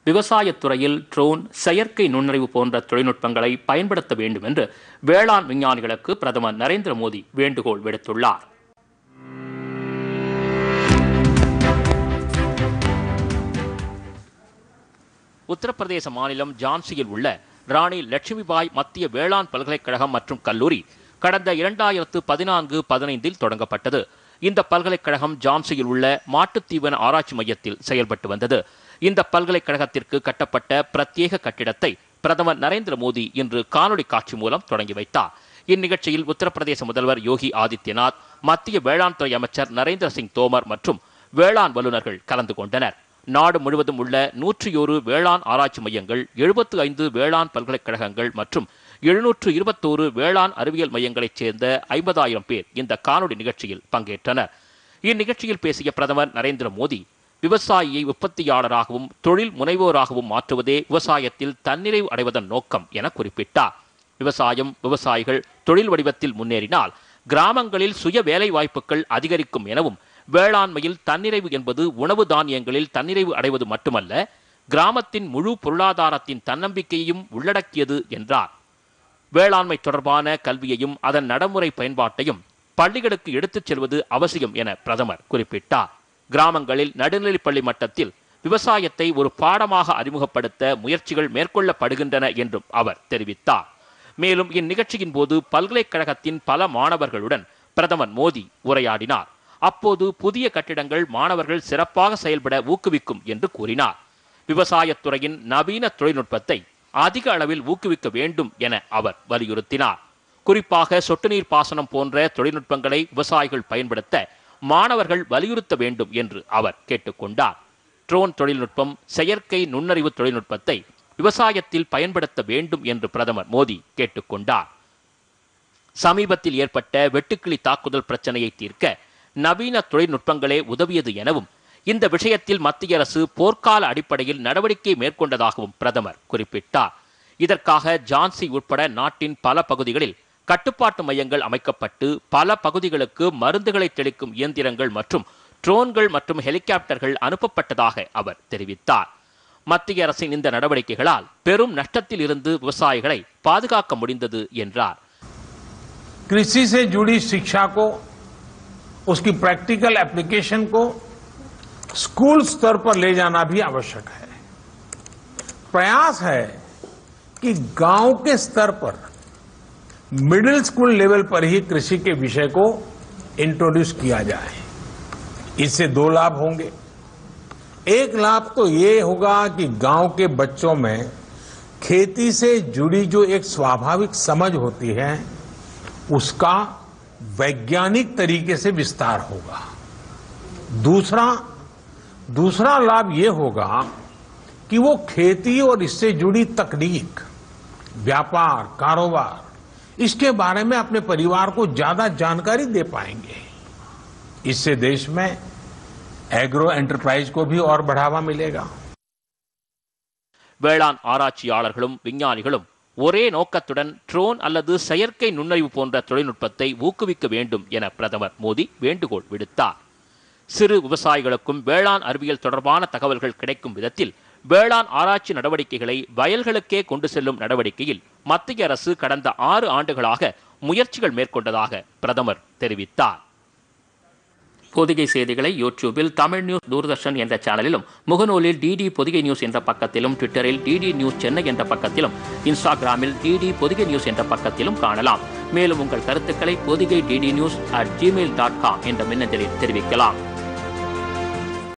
விவசாயத்துறையில் drone செயற்கை நுண்ணறிவு போன்ற தொழில்நுட்பங்களை பயன்படுத்த வேண்டும் என்று வேளாண் விஞ்ஞானிகளுக்கு பிரதமர் நரேந்திர மோடி வேண்டுகோள் விடுத்துள்ளார் உத்தரப்பிரதேச மாநிலம் ஜான்சியில் உள்ள ராணி லட்சுமிபாய் மத்திய வேளாண் பல்கலைக்கழகம் மற்றும் கல்லூரி கடந்த இரண்டாயிரத்து பதினான்கு பதினைந்தில் தொடங்கப்பட்டது இந்த பல்கலைக்கழகம் ஜான்சியில் உள்ள மாட்டுத் தீவன ஆராய்ச்சி மையத்தில் செயல்பட்டு வந்தது இந்த பல்கலைக்கழகத்திற்கு கட்டப்பட்ட பிரத்யேக கட்டிடத்தை பிரதமர் நரேந்திர மோடி இன்று காணொலி காட்சி மூலம் தொடங்கி வைத்தார் இந்நிகழ்ச்சியில் உத்தரப்பிரதேச முதல்வர் யோகி ஆதித்யநாத் மத்திய வேளாண் துறை அமைச்சர் நரேந்திர சிங் தோமர் மற்றும் வேளாண் வல்லுநர்கள் கலந்து கொண்டனர் நாடு முழுவதும் உள்ள நூற்றி ஒரு வேளாண் ஆராய்ச்சி மையங்கள் எழுபத்து ஐந்து வேளாண் பல்கலைக்கழகங்கள் மற்றும் எழுநூற்று இருபத்தோரு வேளாண் அறிவியல் மையங்களைச் சேர்ந்த ஐம்பதாயிரம் பேர் இந்த காணொலி நிகழ்ச்சியில் பங்கேற்றனர் இந்நிகழ்ச்சியில் பேசிய பிரதமர் நரேந்திர மோடி விவசாயியை உற்பத்தியாளராகவும் தொழில் முனைவோராகவும் மாற்றுவதே விவசாயத்தில் தன்னிறைவு அடைவதன் நோக்கம் என குறிப்பிட்டார் விவசாயம் விவசாயிகள் தொழில் வடிவத்தில் முன்னேறினால் கிராமங்களில் சுய வேலை வாய்ப்புகள் அதிகரிக்கும் எனவும் வேளாண்மையில் தன்னிறைவு என்பது உணவு தானியங்களில் தன்னிறைவு அடைவது மட்டுமல்ல கிராமத்தின் முழு பொருளாதாரத்தின் தன்னம்பிக்கையையும் உள்ளடக்கியது என்றார் வேளாண்மை தொடர்பான கல்வியையும் அதன் நடைமுறை பயன்பாட்டையும் பள்ளிகளுக்கு எடுத்துச் செல்வது அவசியம் என பிரதமர் குறிப்பிட்டார் கிராமங்களில் நடுநிலைப்பள்ளி மட்டத்தில் விவசாயத்தை ஒரு பாடமாக அறிமுகப்படுத்த முயற்சிகள் மேற்கொள்ளப்படுகின்றன என்றும் அவர் தெரிவித்தார் மேலும் இந்நிகழ்ச்சியின் போது பல்கலைக்கழகத்தின் பல மாணவர்களுடன் பிரதமர் மோடி உரையாடினார் அப்போது புதிய கட்டிடங்கள் மாணவர்கள் சிறப்பாக செயல்பட ஊக்குவிக்கும் என்று கூறினார் விவசாயத்துறையின் நவீன தொழில்நுட்பத்தை அதிக அளவில் ஊக்குவிக்க வேண்டும் என அவர் வலியுறுத்தினார் குறிப்பாக சொட்டு நீர் பாசனம் போன்ற தொழில்நுட்பங்களை விவசாயிகள் பயன்படுத்த மாணவர்கள் வலியுறுத்த வேண்டும் என்று அவர் கேட்டுக்கொண்டார் ட்ரோன் தொழில்நுட்பம் செயற்கை நுண்ணறிவு தொழில்நுட்பத்தை விவசாயத்தில் பயன்படுத்த வேண்டும் என்று பிரதமர் மோடி கேட்டுக்கொண்டார் சமீபத்தில் ஏற்பட்ட வெட்டுக்கிளி தாக்குதல் பிரச்சனையை தீர்க்க நவீன தொழில்நுட்பங்களே உதவியது எனவும் இந்த விஷயத்தில் மத்திய அரசு போர்க்கால அடிப்படையில் நடவடிக்கை மேற்கொண்டதாகவும் பிரதமர் குறிப்பிட்டார் இதற்காக ஜான்சி உட்பட நாட்டின் பல பகுதிகளில் கட்டுப்பாட்டு மையங்கள் அமைக்கப்பட்டு பல பகுதிகளுக்கு மருந்துகளை தெளிக்கும் இயந்திரங்கள் மற்றும் ட்ரோன்கள் மற்றும் ஹெலிகாப்டர்கள் அனுப்பப்பட்டதாக அவர் தெரிவித்தார் மத்திய அரசின் இந்த நடவடிக்கைகளால் பெரும் நஷ்டத்தில் இருந்து விவசாயிகளை பாதுகாக்க முடிந்தது என்றார் कृषि से जुड़ी शिक्षा को उसकी प्रैक्टिकल एप्लीकेशन को स्कूल स्तर पर ले जाना भी आवश्यक है प्रयास है कि गांव के स्तर पर मिडिल स्कूल लेवल पर ही कृषि के विषय को इंट्रोड्यूस किया जाए इससे दो लाभ होंगे एक लाभ तो ये होगा कि गांव के बच्चों में खेती से जुड़ी जो एक स्वाभाविक समझ होती है उसका वैज्ञानिक तरीके से विस्तार होगा दूसरा दूसरा लाभ ये होगा कि वो खेती और इससे जुड़ी तकनीक व्यापार कारोबार इसके बारे में अपने परिवार को ज्यादा जानकारी दे पाएंगे इससे देश में एग्रो एंटरप्राइज को भी और बढ़ावा मिलेगा வேளாண் ஆராய்ச்சியாளர்களும் விஞ்ஞானிகளும் ஒரே நோக்கத்துடன் ட்ரோன் அல்லது செயற்கை நுண்ணறிவு போன்ற தொழில்நுட்பத்தை ஊக்குவிக்க வேண்டும் என பிரதமர் மோடி வேண்டுகோள் விடுத்தார் சிறு விவசாயிகளுக்கும் வேளாண் அறிவியல் தொடர்பான தகவல்கள் கிடைக்கும் விதத்தில் வேளாண் ஆராய்ச்சி நடவடிக்கைகளை வயல்களுக்கே கொண்டு செல்லும் நடவடிக்கையில் மத்திய அரசு கடந்த ஆறு ஆண்டுகளாக முயற்சிகள் மேற்கொண்டதாக பிரதமர் தெரிவித்தார் பொதிகை செய்திகளை யூடியூபில் தமிழ் நியூஸ் தூர்தர்ஷன் என்ற சேனலிலும் முகநூலில் டிடி பொதிகை நியூஸ் என்ற பக்கத்திலும் ட்விட்டரில் டிடி நியூஸ் சென்னை என்ற பக்கத்திலும் இன்ஸ்டாகிராமில் டிடி பொதிகை நியூஸ் என்ற பக்கத்திலும் காணலாம் மேலும் உங்கள் கருத்துக்களை Podhigai DD news at Gmail dot com என்ற மின்னஞ்சலில் தெரிவிக்கலாம்